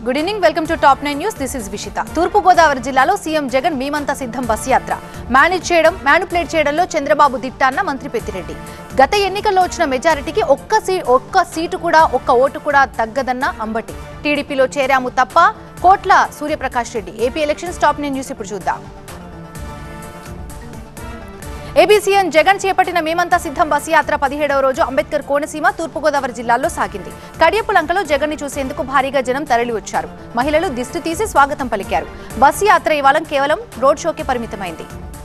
good evening welcome to top nine news this is Vishitha తూర్పు గోదావరి జిల్లాలో CM Jagan మీమంతా సిద్ధం bus యాత్ర మేనేజ్ చేయడం మ్యానుపులేట్ చేయడంలో చంద్రబాబు దిట్ట అన్న మంత్రి పెద్దిరెడ్డి గత ఎన్నికల్లో వచ్చిన మెజారిటీకి ఒక్క సీ ఒక్క సీటు కూడా ఒక్క ఓటు కూడా తగ్గదన్న అంబటి టీడీపీలో చేరాము తప్ప Kotla Suryaprakash Reddy AP elections top nine news ఇప్పుడు చూద్దాం ఏపీ సీఎం జగన్ చేపట్టిన మేమంతా సిద్ధం బస్ యాత్ర పదిహేడవ రోజు అంబేద్కర్ కోనసీమ తూర్పుగోదావరి జిల్లాల్లో సాగింది కడియపులంకలో జగన్ ని చూసేందుకు భారీగా జనం తరలి వచ్చారు మహిళలు దిష్టి తీసి స్వాగతం పలికారు బస్ యాత్ర ఇవాళ కేవలం రోడ్ షోకే పరిమితమైంది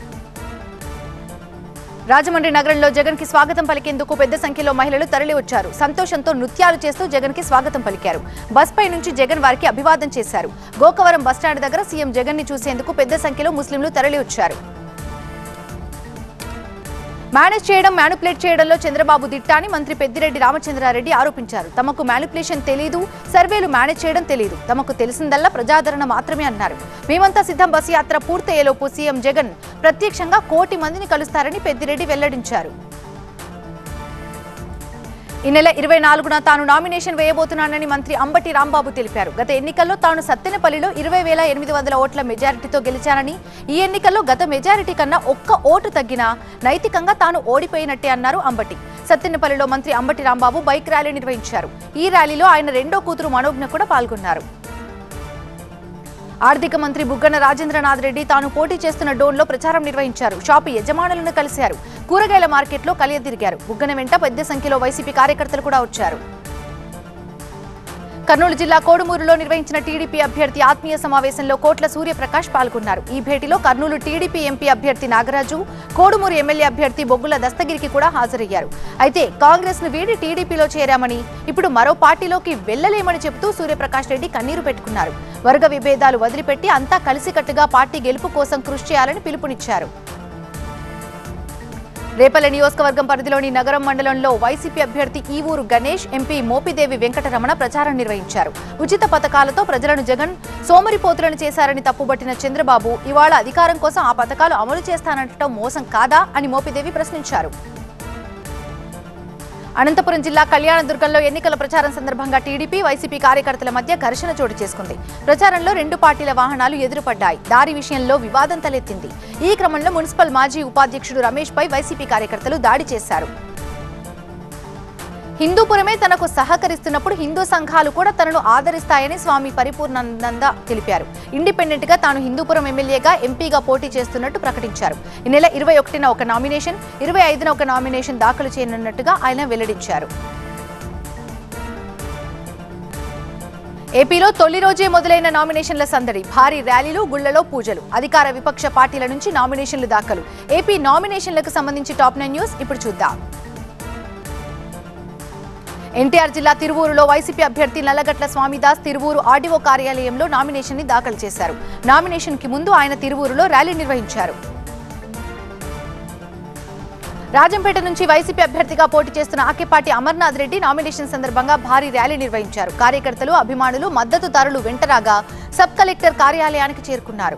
రాజమండ్రి నగరంలో జగన్ కి స్వాగతం పలికేందుకు పెద్ద సంఖ్యలో మహిళలు తరలి వచ్చారు సంతోషంతో నృత్యాలు చేస్తూ జగన్ కి స్వాగతం పలికారు బస్ పై నుంచి జగన్ వారికి అభివాదం చేశారు గోకవరం బస్టాండ్ దగ్గర సీఎం జగన్ ని చూసేందుకు పెద్ద సంఖ్యలో ముస్లింలు తరలి వచ్చారు మేనేజ్ చేయడం మ్యానుపులేట్ చేయడంలో చంద్రబాబు దిట్టా అని మంత్రి పెద్దిరెడ్డి రామచంద్రారెడ్డి ఆరోపించారు తమకు మ్యానుపులేషన్ తెలియదు సర్వేలు మేనేజ్ చేయడం తెలియదు తమకు తెలిసిందల్లా ప్రజాదరణ మాత్రమే అన్నారు మేమంతా సిద్ధం బస్ యాత్ర పూర్తయ్యేలోపు సీఎం జగన్ ప్రత్యక్షంగా కోటి మందిని కలుస్తారని పెద్దిరెడ్డి వెల్లడించారు ఈ నెల ఇరవై నాలుగున తాను నామినేషన్ వేయబోతున్నానని మంత్రి అంబటి రాంబాబు తెలిపారు గత ఎన్నికల్లో తాను సత్తెనపల్లిలో ఇరవై వేల ఎనిమిది వందల ఓట్ల మెజారిటీతో గెలిచానని ఈ ఎన్నికల్లో గత మెజారిటీ కన్నా ఒక్క ఓటు తగ్గినా నైతికంగా తాను ఓడిపోయినట్టే అన్నారు అంబటి సత్తెనపల్లిలో మంత్రి అంబటి రాంబాబు బైక్ ర్యాలీ నిర్వహించారు ఈ ర్యాలీలో ఆయన రెండో కూతురు మనోజ్ఞ కూడా పాల్గొన్నారు ఆర్థిక మంత్రి బుగ్గన రాజేంద్రనాథ్ రెడ్డి తాను పోటీ చేస్తున్న డోన్లో ప్రచారం నిర్వహించారు షాపు యజమానులను కలిశారు కూరగాయల మార్కెట్లో కలియదిరిగారు బుగ్గన వెంట పెద్ద సంఖ్యలో వైసీపీ కార్యకర్తలు కూడా వచ్చారు కర్నూలు జిల్లా కోడుమూరులో నిర్వహించిన టీడీపీ అభ్యర్థి ఆత్మీయ సమావేశంలో కోట్ల సూర్యప్రకాష్ పాల్గొన్నారు ఈ భేటీలో కర్నూలు టీడీపీ ఎంపీ అభ్యర్థి నాగరాజు కోడుమూరు ఎమ్మెల్యే అభ్యర్థి బొగ్గుల దస్తగిరికి కూడా హాజరయ్యారు అయితే కాంగ్రెస్ ను వీడి టీడీపీలో చేరామని ఇప్పుడు మరో పార్టీలోకి వెళ్లలేమని చెబుతూ సూర్యప్రకాష్ రెడ్డి కన్నీరు పెట్టుకున్నారు వర్గ విభేదాలు వదిలిపెట్టి అంతా కలిసికట్టుగా పార్టీ గెలుపు కోసం కృషి చేయాలని పిలుపునిచ్చారు రేపల్లె నియోజకవర్గం పరిధిలోని నగరం మండలంలో వైసీపీ అభ్యర్థి ఈవూరు గణేష్ ఎంపీ మోపిదేవి వెంకటరమణ ప్రచారం నిర్వహించారు ఉచిత పథకాలతో ప్రజలను జగన్ సోమరిపోతులను చేశారని తప్పుబట్టిన చంద్రబాబు ఇవాళ అధికారం కోసం ఆ పథకాలు అమలు చేస్తానంటడం మోసం కాదా అని మోపిదేవి ప్రశ్నించారు అనంతపురం జిల్లా కళ్యాణదుర్గంలో ఎన్నికల ప్రచారం సందర్భంగా టీడీపీ వైసీపీ కార్యకర్తల మధ్య ఘర్షణ చోటు చేసుకుంది ప్రచారంలో రెండు పార్టీల వాహనాలు ఎదురుపడ్డాయి దారి విషయంలో వివాదం తలెత్తింది ఈ క్రమంలో మున్సిపల్ మాజీ ఉపాధ్యక్షుడు రమేష్ పై వైసీపీ కార్యకర్తలు దాడి చేశారు హిందూపురమే తనకు సహకరిస్తున్నప్పుడు హిందూ సంఘాలు కూడా తనను ఆదరిస్తాయని స్వామి పరిపూర్ణానంద తెలిపారు ఇండిపెండెంట్ గా తాను హిందూపురం ఎమ్మెల్యేగా ఎంపీగా పోటీ చేస్తున్నట్టు ప్రకటించారు ఈ నెల ఇరవై ఒకటిన ఒక నామినేషన్ ఇరవై ఐదున ఒక నామినేషన్ దాఖలు చేయనున్నట్టుగా ఆయన వెల్లడించారు ఏపీలో తొలి రోజే మొదలైన నామినేషన్ల సందడి భారీ ర్యాలీలు గుళ్లలో పూజలు అధికార విపక్ష పార్టీల నుంచి నామినేషన్లు దాఖలు ఏపీ నామినేషన్లకు సంబంధించి టాప్ నైన్ న్యూస్ ఇప్పుడు చూద్దాం ఎన్టీఆర్ జిల్లా తిరువూరులో వైసీపీ అభ్యర్థి నల్లగట్ల స్వామిదాస్ తిరువూరు ఆర్డీఓ కార్యాలయంలో నామినేషన్ ని దాఖలు చేశారు నామినేషన్ కి ముందు ఆయన తిరువూరులో ర్యాలీ నిర్వహించారు రాజంపేట నుంచి వైసీపీ అభ్యర్థిగా పోటీ చేస్తున్న ఆకేపాటి అమర్నాథ్ రెడ్డి నామినేషన్ సందర్భంగా భారీ ర్యాలీ నిర్వహించారు కార్యకర్తలు అభిమానులు మద్దతుదారులు వెంటరాగా సబ్ కలెక్టర్ కార్యాలయానికి చేరుకున్నారు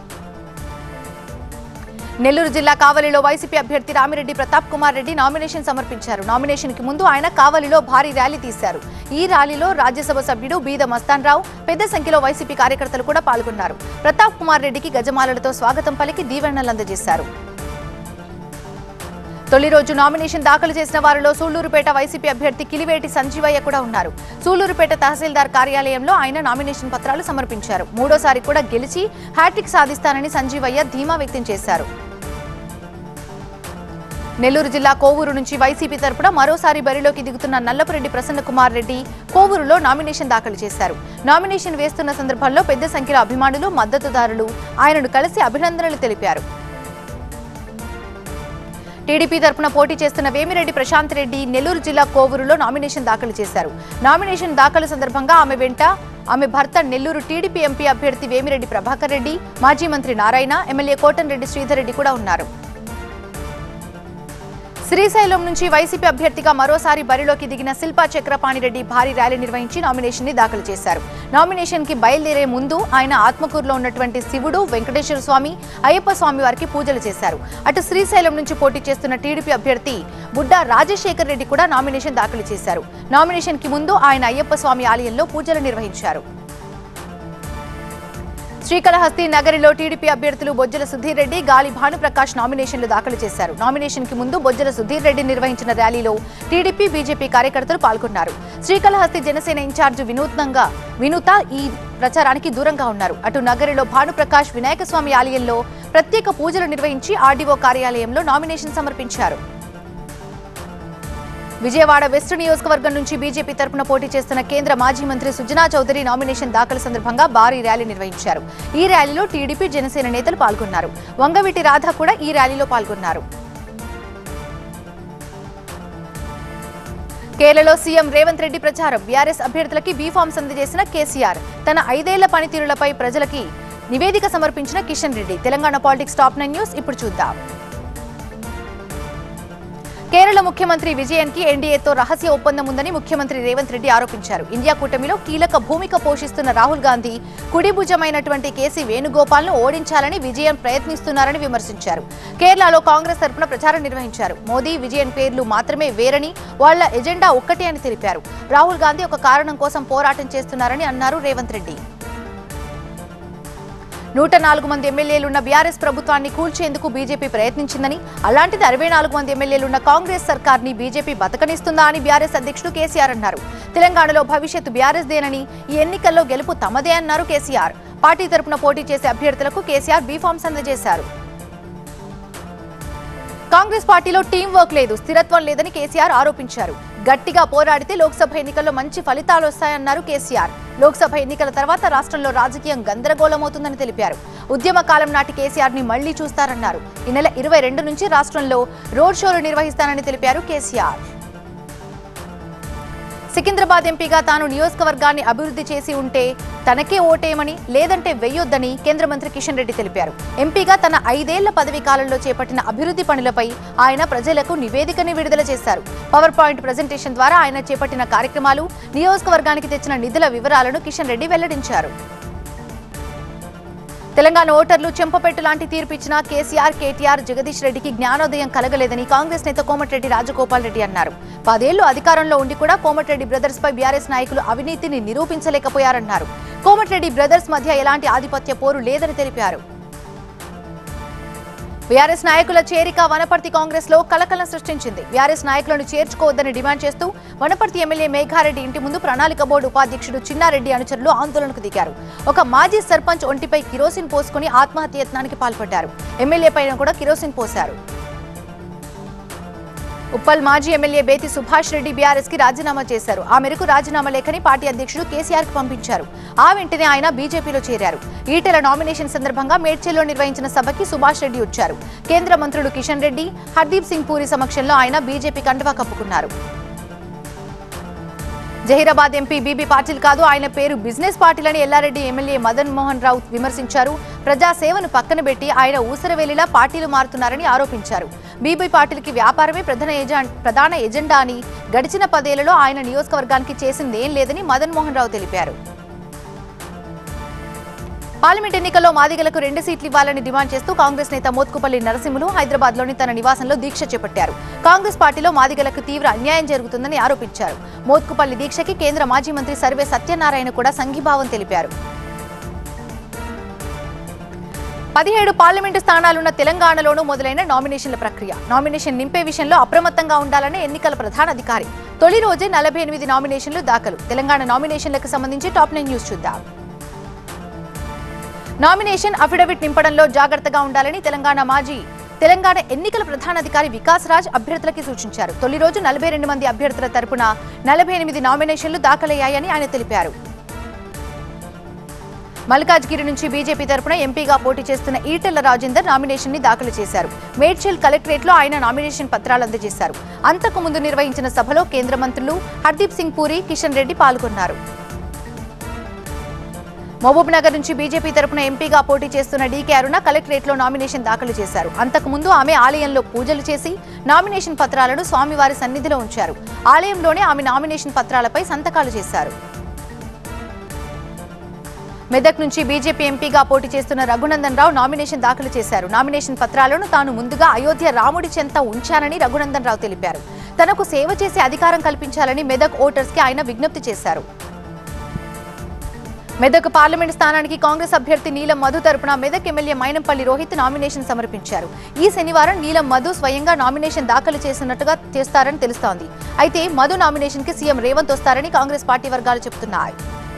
నెల్లూరు జిల్లా కావలిలో వైసీపీ అభ్యర్థి రామిరెడ్డి ప్రతాప్ కుమార్ రెడ్డి నామినేషన్ సమర్పించారు నామినేషన్ కి ముందు ఆయన కావలిలో భారీ ర్యాలీ తీశారు ఈ ర్యాలీలో రాజ్యసభ సభ్యుడు బీద మస్తాన్ రావు పెద్ద సంఖ్యలో వైసీపీ కార్యకర్తలు కూడా పాల్గొన్నారు ప్రతాప్ కుమార్ రెడ్డికి గజమాలలతో స్వాగతం పలికి దీవెనలు అందజేశారు తొలి రోజు నామినేషన్ దాఖలు చేసిన వారిలో సూళ్లూరుపేట వైసీపీ అభ్యర్థి కిలివేటి సంజీవయ్య కూడా ఉన్నారు సూళ్లూరుపేట తహసీల్దార్ కార్యాలయంలో ఆయన నామినేషన్ పత్రాలు సమర్పించారు మూడోసారి కూడా గెలిచి హ్యాట్రిక్ సాధిస్తానని సంజీవయ్య ధీమా వ్యక్తం చేశారు నెల్లూరు జిల్లా కోవూరు నుంచి వైసీపీ తరపున మరోసారి బరిలోకి దిగుతున్న నల్లపురెడ్డి ప్రసన్న కుమార్ రెడ్డి కోవూరులో నామినేషన్ దాఖలు చేశారు నామినేషన్ వేస్తున్న సందర్భంలో పెద్ద సంఖ్యలో అభిమానులు మద్దతుదారులు ఆయనను కలిసి అభినందనలు తెలిపారు టీడీపీ తరపున పోటీ చేస్తున్న వేమిరెడ్డి ప్రశాంత్ రెడ్డి నెల్లూరు జిల్లా కోవూరులో నామినేషన్ దాఖలు చేశారు నామినేషన్ దాఖలు సందర్భంగా ఆమె వెంట ఆమె భర్త నెల్లూరు టీడీపీ ఎంపీ అభ్యర్థి వేమిరెడ్డి ప్రభాకర్ రెడ్డి మాజీ మంత్రి నారాయణ ఎమ్మెల్యే కోటంరెడ్డి శ్రీధర్ రెడ్డి కూడా ఉన్నారు శ్రీశైలం నుంచి వైసీపీ అభ్యర్థిగా మరోసారి బరిలోకి దిగిన శిల్పా చక్రపాణిరెడ్డి భారీ ర్యాలీ నిర్వహించి నామినేషన్ ని దాఖలు చేశారు నామినేషన్ కి బయలుదేరే ముందు ఆయన ఆత్మకూరులో ఉన్నటువంటి శివుడు వెంకటేశ్వర స్వామి అయ్యప్ప స్వామి వారికి పూజలు చేశారు అటు శ్రీశైలం నుంచి పోటీ చేస్తున్న టీడీపీ అభ్యర్థి బుడ్డా రాజశేఖర్ రెడ్డి కూడా నామినేషన్ దాఖలు చేశారు నామినేషన్ కి ముందు ఆయన అయ్యప్ప స్వామి ఆలయంలో పూజలు నిర్వహించారు శ్రీకాళహస్తి నగరిలో టీడీపీ అభ్యర్థులు బొజ్జల సుధీర్ రెడ్డి గాలి భానుప్రకాష్ నామినేషన్లు దాఖలు చేశారు నామినేషన్ కి ముందు బొజ్జల సుధీర్ రెడ్డి నిర్వహించిన ర్యాలీలో టీడీపీ బీజేపీ కార్యకర్తలు పాల్గొన్నారు శ్రీకాళహస్తి జనసేన ఇన్ఛార్జ్ వినూత్నంగా వినూత ఈ ప్రచారానికి దూరంగా ఉన్నారు అటు నగరిలో భానుప్రకాష్ వినాయక స్వామి ఆలయంలో ప్రత్యేక పూజలు నిర్వహించి ఆర్డీఓ కార్యాలయంలో నామినేషన్ సమర్పించారు విజయవాడ వెస్ట్ నియోజకవర్గం నుంచి బీజేపీ తరపున పోటీ చేస్తున్న కేంద్ర మాజీ మంత్రి సుజనా చౌదరి నామినేషన్ దాఖలు సందర్భంగా భారీ ర్యాలీ నిర్వహించారు ఈ ర్యాలీలో టీడీపీ జనసేన నేతలు పాల్గొన్నారు వంగవీటి రాధ కూడా ఈ ర్యాలీలో పాల్గొన్నారు కేరళలో సీఎం రేవంత్ రెడ్డి ప్రచారం బీఆర్ఎస్ అభ్యర్థులకి బీఫామ్స్ అందజేసిన కేసీఆర్ తన ఐదేళ్ల పనితీరులపై ప్రజలకి నివేదిక సమర్పించిన Kishan Reddy Telangana politics top nine news ఇప్పుడు చూద్దాం కేరళ ముఖ్యమంత్రి విజయన్ కి ఎన్డీఏతో రహస్య ఒప్పందం ఉందని ముఖ్యమంత్రి రేవంత్ రెడ్డి ఆరోపించారు ఇండియా కూటమిలో కీలక భూమిక పోషిస్తున్న రాహుల్ గాంధీ కుడిభుజమైనటువంటి కేసీ వేణుగోపాల్ ను ఓడించాలని విజయన్ ప్రయత్నిస్తున్నారని విమర్శించారు కేరళలో కాంగ్రెస్ తరపున ప్రచారం నిర్వహించారు మోదీ విజయన్ పేర్లు మాత్రమే వేరని వాళ్ల ఎజెండా ఒక్కటే అని తెలిపారు రాహుల్ గాంధీ ఒక కారణం కోసం పోరాటం చేస్తున్నారని అన్నారు రేవంత్ రెడ్డి నూట నాలుగు మంది ఎమ్మెల్యేలున్న బీఆర్ఎస్ ప్రభుత్వాన్ని కూల్చేందుకు బీజేపీ ప్రయత్నించిందని అలాంటిది అరవై నాలుగు మంది ఎమ్మెల్యేలున్న కాంగ్రెస్ సర్కార్ని బీజేపీ బతకనిస్తుందా అని బీఆర్ఎస్ అధ్యక్షుడు కేసీఆర్ అన్నారు తెలంగాణలో భవిష్యత్తు బీఆర్ఎస్ దేనని ఈ ఎన్నికల్లో గెలుపు తమదే అన్నారు కేసీఆర్ పార్టీ తరపున పోటీ చేసే అభ్యర్థులకు కేసీఆర్ బీఫామ్స్ అందజేశారు కాంగ్రెస్ పార్టీలో టీం వర్క్ లేదు స్థిరత్వం లేదని కేసీఆర్ ఆరోపించారు గట్టిగా పోరాడితే లోక్సభ ఎన్నికల్లో మంచి ఫలితాలు వస్తాయన్నారు కేసీఆర్ లోక్సభ ఎన్నికల తర్వాత రాష్ట్రంలో రాజకీయం గందరగోళమవుతుందని తెలిపారు ఉద్యమ కాలం నాటి కేసీఆర్ ని మళ్లీ చూస్తారన్నారు ఈ నెల ఇరవై రెండు నుంచి రాష్ట్రంలో రోడ్ షోలు నిర్వహిస్తానని తెలిపారు కేసీఆర్ సికింద్రాబాద్ ఎంపీగా తాను నియోజకవర్గాన్ని అభివృద్ధి చేసి ఉంటే తనకే ఓటేయమని లేదంటే వెయ్యొద్దని కేంద్ర మంత్రి కిషన్ రెడ్డి తెలిపారు ఎంపీగా తన ఐదేళ్ల పదవీ కాలంలో చేపట్టిన అభివృద్ధి పనులపై ఆయన ప్రజలకు నివేదికని విడుదల చేశారు పవర్ పాయింట్ ప్రజెంటేషన్ ద్వారా ఆయన చేపట్టిన కార్యక్రమాలు నియోజకవర్గానికి తెచ్చిన నిధుల వివరాలను కిషన్ రెడ్డి వెల్లడించారు తెలంగాణ ఓటర్లు చెంపపెట్టు లాంటి తీర్పు ఇచ్చిన కేసీఆర్ కేటీఆర్ జగదీష్ రెడ్డికి జ్ఞానోదయం కలగలేదని కాంగ్రెస్ నేత కోమటిరెడ్డి రాజగోపాల్ రెడ్డి అన్నారు పదేళ్లు అధికారంలో ఉండి కూడా కోమటిరెడ్డి బ్రదర్స్ పై బీఆర్ఎస్ నాయకులు అవినీతిని నిరూపించలేకపోయారన్నారు కోమటిరెడ్డి బ్రదర్స్ మధ్య ఎలాంటి ఆధిపత్య పోరు లేదని తెలిపారు బీఆర్ఎస్ నాయకుల చేరిక వనపర్తి కాంగ్రెస్ లో కలకలం సృష్టించింది బీఆర్ఎస్ నాయకులను చేర్చుకోవద్దని డిమాండ్ చేస్తూ వనపర్తి ఎమ్మెల్యే మేఘారెడ్డి ఇంటి ముందు ప్రణాళిక బోర్డు ఉపాధ్యక్షుడు చిన్నారెడ్డి అనుచరులు ఆందోళనకు దిగారు ఒక మాజీ సర్పంచ్ ఒంటిపై కిరోసిన్ పోసుకుని ఆత్మహత్య యత్నానికి పాల్పడ్డారు ఎమ్మెల్యే పైన కూడా కిరోసిన్ పోశారు ఉప్పల్ మాజీ ఎమ్మెల్యే బేతి సుభాష్ రెడ్డి బీఆర్ఎస్ కి రాజీనామా చేశారు ఆ మేరకు రాజీనామా లేఖని పార్టీ అధ్యక్షుడు కేసీఆర్ కి పంపించారు ఆ వెంటనే ఆయన బీజేపీలో చేరారు ఈటెల నామినేషన్ సందర్భంగా మేడ్చల్లో నిర్వహించిన సభకి సుభాష్ రెడ్డి వచ్చారు కేంద్ర మంత్రులు కిషన్ రెడ్డి హర్దీప్ సింగ్ పూరి సమక్షంలో ఆయన బీజేపీ కండువా కప్పుకున్నారు జహీరాబాద్ ఎంపీ బీబీ పాటిల్ కాదు ఆయన పేరు బిజినెస్ పాటిల్ అని ఎల్లారెడ్డి ఎమ్మెల్యే మదన్ మోహన్ రావు విమర్శించారు ప్రజాసేవను పక్కన పెట్టి ఆయన ఊసరవేలిలా పార్టీలు మారుతున్నారని ఆరోపించారు బీబీ పాటిల్కి వ్యాపారమే ప్రధాన ఎజెండా ప్రధాన ఎజెండా అని గడిచిన పదేళ్లలో ఆయన నియోజకవర్గానికి చేసిందేం లేదని మదన్ మోహన్ రావు తెలిపారు పార్లమెంట్ ఎన్నికల్లో మాదిగలకు రెండు సీట్లు ఇవ్వాలని డిమాండ్ చేస్తూ కాంగ్రెస్ నేత మోత్కుపల్లి నరసింహులు హైదరాబాద్ లోని తన నివాసంలో దీక్ష చేపట్టారు కాంగ్రెస్ పార్టీలో మాదిగలకు తీవ్ర అన్యాయం జరుగుతుందని ఆరోపించారు మోత్కుపల్లి దీక్షకి కేంద్ర మాజీ మంత్రి సర్వే సత్యనారాయణ కూడా సంఘీభావం తెలిపారు పదిహేడు పార్లమెంటు స్థానాలున్న తెలంగాణలోనూ మొదలైన నామినేషన్ల ప్రక్రియ నామినేషన్ నింపే విషయంలో అప్రమత్తంగా ఉండాలని ఎన్నికల ప్రధాన అధికారి తొలి రోజే నలభై ఎనిమిది నామినేషన్లు దాఖలు తెలంగాణ నామినేషన్లకు సంబంధించి టాప్ నైన్ న్యూస్ చూద్దాం నామినేషన్ అఫిడవిట్ నింపడంలో జాగ్రత్తగా ఉండాలని తెలంగాణ మాజీ తెలంగాణ ఎన్నికల ప్రధానాధికారి వికాస్ రాజ్ అభ్యర్థులకి సూచించారు తొలి రోజు నలభై రెండు మంది అభ్యర్థుల తరపున నలభై ఎనిమిది నామినేషన్లు దాఖలయ్యాయని ఆయన తెలిపారు మల్కాజ్గిరి నుంచి బీజేపీ తరపున ఎంపీగా పోటీ చేస్తున్న ఈటెల రాజేందర్ నామినేషన్ ని దాఖలు చేశారు మేడ్చల్ కలెక్టరేట్ లో ఆయన నామినేషన్ పత్రాలు అందజేశారు అంతకు ముందు నిర్వహించిన సభలో కేంద్ర మంత్రులు హర్దీప్ సింగ్ పూరి కిషన్ రెడ్డి పాల్గొన్నారు మహబూబ్ నగర్ నుంచి బీజేపీ తరపున ఎంపీగా పోటీ చేస్తున్న డీకే అరుణ కలెక్టరేట్ లో నామినేషన్ దాఖలు చేశారు అంతకుముందు ఆమె ఆలయంలో పూజలు చేసి నామినేషన్ పత్రాలను స్వామివారి సన్నిధిలో ఉంచారు ఆలయంలోనే ఆమె నామినేషన్ పత్రాలపై సంతకాలు చేశారు మెదక్ నుంచి బీజేపీ ఎంపీగా పోటీ చేస్తున్న రఘునందన్ రావు నామినేషన్ దాఖలు చేశారు నామినేషన్ పత్రాలను తాను ముందుగా అయోధ్య రాముడి చెంత ఉంచానని రఘునందన్ రావు తెలిపారు తనకు సేవ చేసే అధికారం కల్పించాలని మెదక్ ఓటర్స్ కి ఆయన విజ్ఞప్తి చేశారు మెదక్ పార్లమెంట్ స్థానానికి కాంగ్రెస్ అభ్యర్థి నీలం మధు తరపున మెదక్ ఎమ్మెల్యే మైనంపల్లి రోహిత్ నామినేషన్ సమర్పించారు ఈ శనివారం నీలం మధు స్వయంగా నామినేషన్ దాఖలు చేసినట్టుగా చేస్తారని తెలుస్తోంది అయితే మధు నామినేషన్ కి సీఎం రేవంత్ వస్తారని కాంగ్రెస్ పార్టీ వర్గాలు చెబుతున్నాయి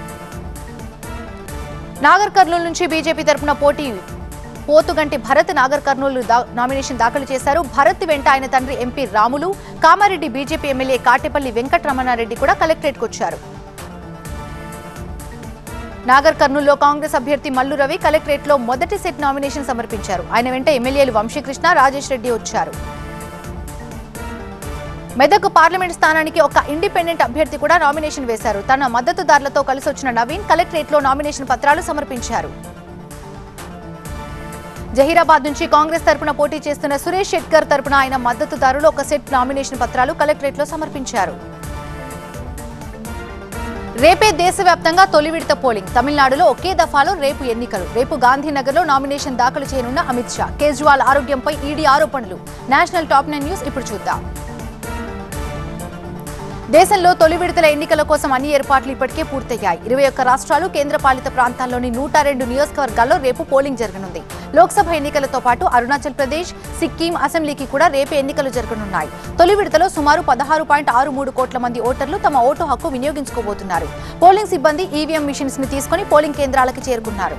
నాగర్ కర్నూలు నుంచి బీజేపీ తరపున పోటీ పోతుగంటి భరత్ నాగర్ కర్నూలు దా- నామినేషన్ దాఖలు చేశారు భరత్ వెంట ఆయన తండ్రి MP Ramulu Kamareddy BJP MLA Katepally Venkataramanareddy కూడా కలెక్టరేట్కు వచ్చారు నాగర్ కర్నూలులో కాంగ్రెస్ అభ్యర్థి మల్లు రవి కలెక్టరేట్లో మొదటి సెట్ నామినేషన్ సమర్పించారు ఆయన వెంట ఎమ్మెల్యేలు వంశీకృష్ణ రాజేష్ రెడ్డి వచ్చారు మెదక్ పార్లమెంట్ స్థానానికి ఒక ఇండిపెండెంట్ అభ్యర్థి కూడా నామినేషన్ వేశారు తన మద్దతుదారులతో కలిసి వచ్చిన నవీన్ కలెక్టరేట్లో నామినేషన్ పత్రాలు సమర్పించారు జహీరాబాద్ నుంచి కాంగ్రెస్ తరపున పోటీ చేస్తున్న సురేష్ షెట్కర్ తరపున ఆయన మద్దతుదారులు ఒక సెట్ నామినేషన్ పత్రాలు కలెక్టరేట్లో సమర్పించారు రేపే దేశవ్యాప్తంగా తొలి విడత పోలింగ్ తమిళనాడులో ఒకే దఫాలో రేపు ఎన్నికలు రేపు గాంధీనగర్లో నామినేషన్ దాఖలు చేయనున్న అమిత్ షా కేజ్రీవాల్ ఆరోగ్యంపై ఈడీ ఆరోపణలు నేషనల్ టాప్ నైన్ న్యూస్ ఇప్పుడు చూద్దాం దేశంలో తొలి విడతల ఎన్నికల కోసం అన్ని ఏర్పాట్లు ఇప్పటికే పూర్తయ్యాయి ఇరవై ఒక్క రాష్ట్రాలు కేంద్రపాలిత ప్రాంతాల్లోని నూట రెండు నియోజకవర్గాల్లో రేపు పోలింగ్ జరగనుంది లోక్సభ ఎన్నికలతో పాటు అరుణాచల్ ప్రదేశ్ సిక్కిం అసెంబ్లీకి కూడా రేపు ఎన్నికలు జరగనున్నాయి తొలి విడతలో సుమారు పదహారు పాయింట్ ఆరు మూడు కోట్ల మంది ఓటర్లు తమ ఓటు హక్కు వినియోగించుకోబోతున్నారు పోలింగ్ సిబ్బంది ఈవీఎం మిషన్స్ ని తీసుకుని పోలింగ్ కేంద్రాలకు చేరుకున్నారు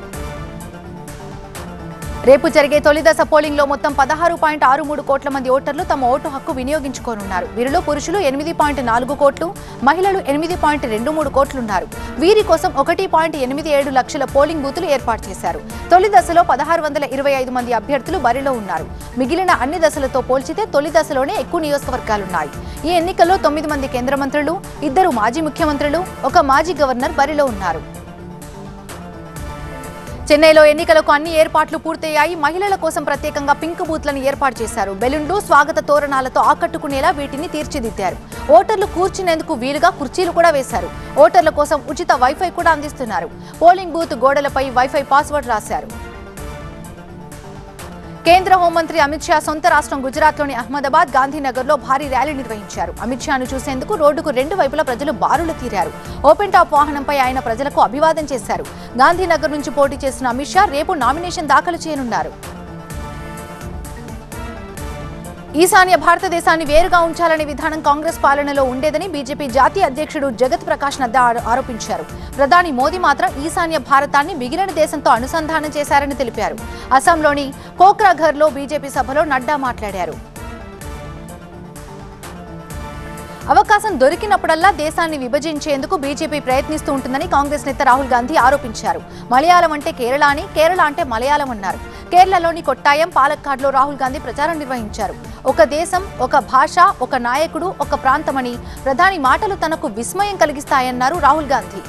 రేపు జరిగే తొలి దశ పోలింగ్ లో మొత్తం పదహారు పాయింట్ ఆరు మూడు కోట్ల మంది ఓటర్లు తమ ఓటు హక్కు వినియోగించుకోనున్నారు వీరిలో పురుషులు ఎనిమిది పాయింట్ నాలుగు కోట్లు మహిళలు ఎనిమిది పాయింట్ రెండు మూడు కోట్లున్నారు వీరి కోసం ఒకటి పాయింట్ ఎనిమిది ఏడు లక్షల పోలింగ్ బూతులు ఏర్పాటు చేశారు తొలి దశలో పదహారు వందల ఇరవై ఐదు మంది అభ్యర్థులు బరిలో ఉన్నారు మిగిలిన అన్ని దశలతో పోల్చితే తొలి దశలోనే ఎక్కువ నియోజకవర్గాలున్నాయి ఈ ఎన్నికల్లో తొమ్మిది మంది కేంద్ర మంత్రులు ఇద్దరు మాజీ ముఖ్యమంత్రులు ఒక మాజీ గవర్నర్ బరిలో ఉన్నారు చెన్నైలో ఎన్నికలకు అన్ని ఏర్పాట్లు పూర్తయ్యాయి మహిళల కోసం ప్రత్యేకంగా పింక్ బూత్లను ఏర్పాటు చేశారు బెలూన్లు స్వాగత తోరణాలతో ఆకట్టుకునేలా వీటిని తీర్చిదిద్దారు ఓటర్లు కూర్చునేందుకు వీలుగా కుర్చీలు కూడా వేశారు ఓటర్ల కోసం ఉచిత వైఫై కూడా అందిస్తున్నారు పోలింగ్ బూత్ గోడలపై వైఫై పాస్వర్డ్ రాశారు కేంద్ర హోంమంత్రి అమిత్ షా సొంత రాష్ట్రం గుజరాత్లోని అహ్మదాబాద్ గాంధీనగర్లో భారీ ర్యాలీ నిర్వహించారు అమిత్ షాను చూసేందుకు రోడ్డుకు రెండు వైపులా ప్రజలు బారులు తీరారు ఓపెన్ టాప్ వాహనంపై ఆయన ప్రజలకు అభివాదం చేశారు గాంధీనగర్ నుంచి పోటీ చేస్తున్న అమిత్ షా రేపు నామినేషన్ దాఖలు చేయనున్నారు ఈశాన్య భారతదేశాన్ని వేరుగా ఉంచాలనే విధానం కాంగ్రెస్ పాలనలో ఉండేదని బీజేపీ జాతీయ అధ్యక్షుడు జగత్ ప్రకాష్ నడ్డా ఆరో- ఆరోపించారు ప్రధాని మోదీ మాత్రం ఈశాన్య భారతాన్ని మిగిలిన దేశంతో అనుసంధానం చేశారని తెలిపారు అస్సాంలోని కోక్రాఘర్లో బీజేపీ సభలో నడ్డా మాట్లాడారు అవకాశం దొరికినప్పుడల్లా దేశాన్ని విభజించేందుకు బీజేపీ ప్రయత్నిస్తూ ఉంటుందని కాంగ్రెస్ నేత రాహుల్ గాంధీ ఆరోపించారు మలయాళం అంటే కేరళ అని కేరళ అంటే మలయాళం అన్నారు కేరళలోని కొట్టాయం పాలక్కాడ్లో రాహుల్ గాంధీ ప్రచారం నిర్వహించారు ఒక దేశం ఒక భాష ఒక నాయకుడు ఒక ప్రాంతమని ప్రధాని మాటలు తనకు విస్మయం కలిగిస్తాయన్నారు రాహుల్ గాంధీ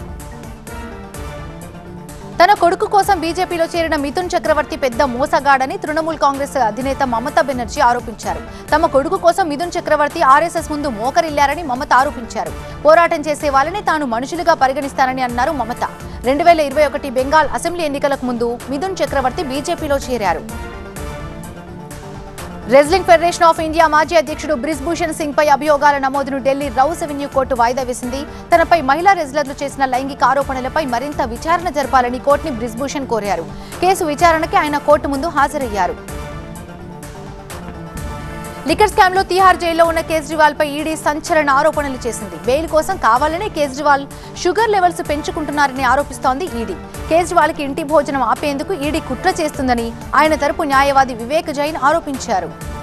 తన కొడుకు కోసం బీజేపీలో చేరిన మిథున్ చక్రవర్తి పెద్ద మోసగాడని తృణమూల్ కాంగ్రెస్ అధినేత మమతా బెనర్జీ ఆరోపించారు తమ కొడుకు కోసం మిథున్ చక్రవర్తి ఆర్ఎస్ఎస్ ముందు మోకరిల్లారని మమత ఆరోపించారు పోరాటం చేసే వాళ్ళని తాను మనుషులుగా పరిగణిస్తానని అన్నారు మమత రెండు వేల ఇరవై ఒకటి బెంగాల్ అసెంబ్లీ ఎన్నికలకు ముందు మిథున్ చక్రవర్తి బీజేపీలో చేరారు రెజ్లింగ్ ఫెడరేషన్ ఆఫ్ ఇండియా మాజీ అధ్యక్షుడు బ్రిజ్భూషణ్ సింగ్ పై అభియోగాల నమోదును ఢిల్లీ రౌస్ అవెన్యూ కోర్టు వాయిదా వేసింది తనపై మహిళా రెజ్లర్లు చేసిన లైంగిక ఆరోపణలపై మరింత విచారణ జరపాలని కోర్టుని బ్రిజ్భూషణ్ కోరారు కేసు విచారణకి ఆయన కోర్టు ముందు హాజరయ్యారు లిక్కర్ స్కామ్ లో తిహార్ జైల్లో ఉన్న కేజ్రీవాల్ పై ఈడీ సంచలన ఆరోపణలు చేసింది బెయిల్ కోసం కావాలనే కేజ్రీవాల్ షుగర్ లెవెల్స్ పెంచుకుంటున్నారని ఆరోపిస్తోంది ఈడీ కేజ్రీవాల్ కి ఇంటి భోజనం ఆపేందుకు ఈడీ కుట్ర చేస్తుందని ఆయన తరపు న్యాయవాది వివేక్ జైన్ ఆరోపించారు